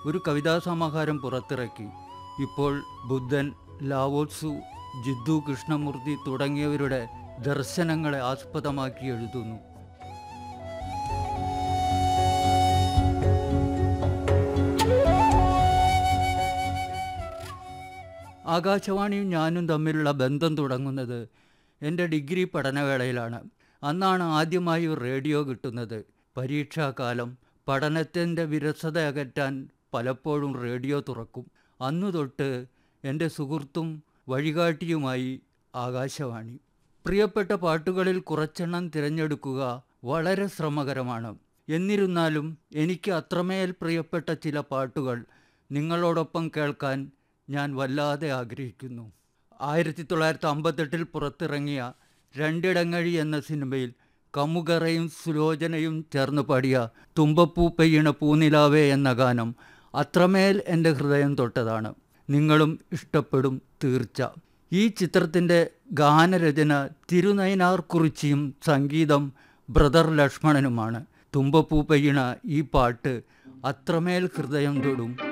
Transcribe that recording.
ഒരു കവിതാ സമാഹാരം പുറത്തിറക്കി ഇപ്പോൾ ബുദ്ധൻ ലാവോത്സു ജിദ്ദു കൃഷ്ണമൂർത്തി തുടങ്ങിയവരുടെ ദർശനങ്ങളെ ആസ്പദമാക്കി എഴുതുന്നു ആകാശവാണിയും ഞാനും തമ്മിലുള്ള ബന്ധം തുടങ്ങുന്നത് എൻ്റെ ഡിഗ്രി പഠനവേളയിലാണ് അന്നാണ് ആദ്യമായി ഒരു റേഡിയോ കിട്ടുന്നത് പരീക്ഷാകാലം പഠനത്തിൻ്റെ വിരസത അകറ്റാൻ പലപ്പോഴും റേഡിയോ തുറക്കും അന്നു തൊട്ട് എൻ്റെ സുഹൃത്തും വഴികാട്ടിയുമായി ആകാശവാണി പ്രിയപ്പെട്ട പാട്ടുകളിൽ കുറച്ചെണ്ണം തിരഞ്ഞെടുക്കുക വളരെ ശ്രമകരമാണ് എന്നിരുന്നാലും എനിക്ക് അത്രമേൽ പ്രിയപ്പെട്ട ചില പാട്ടുകൾ നിങ്ങളോടൊപ്പം കേൾക്കാൻ ഞാൻ വല്ലാതെ ആഗ്രഹിക്കുന്നു ആയിരത്തി തൊള്ളായിരത്തി അമ്പത്തെട്ടിൽ പുറത്തിറങ്ങിയ രണ്ടിടങ്ങഴി എന്ന സിനിമയിൽ കമുകറയും സുലോചനയും ചേർന്ന് പാടിയ തുമ്പപ്പൂ പെയ്യണ പൂനിലാവേ എന്ന ഗാനം അത്രമേൽ എൻ്റെ ഹൃദയം തൊട്ടതാണ് നിങ്ങളും ഇഷ്ടപ്പെടും തീർച്ച ഈ ചിത്രത്തിൻ്റെ ഗാനരചന തിരുനയനാർ കുറിച്ചിയും സംഗീതം ബ്രദർ ലക്ഷ്മണനുമാണ് തുമ്പപ്പൂ പെയ്യണ ഈ പാട്ട് അത്രമേൽ ഹൃദയം തൊടും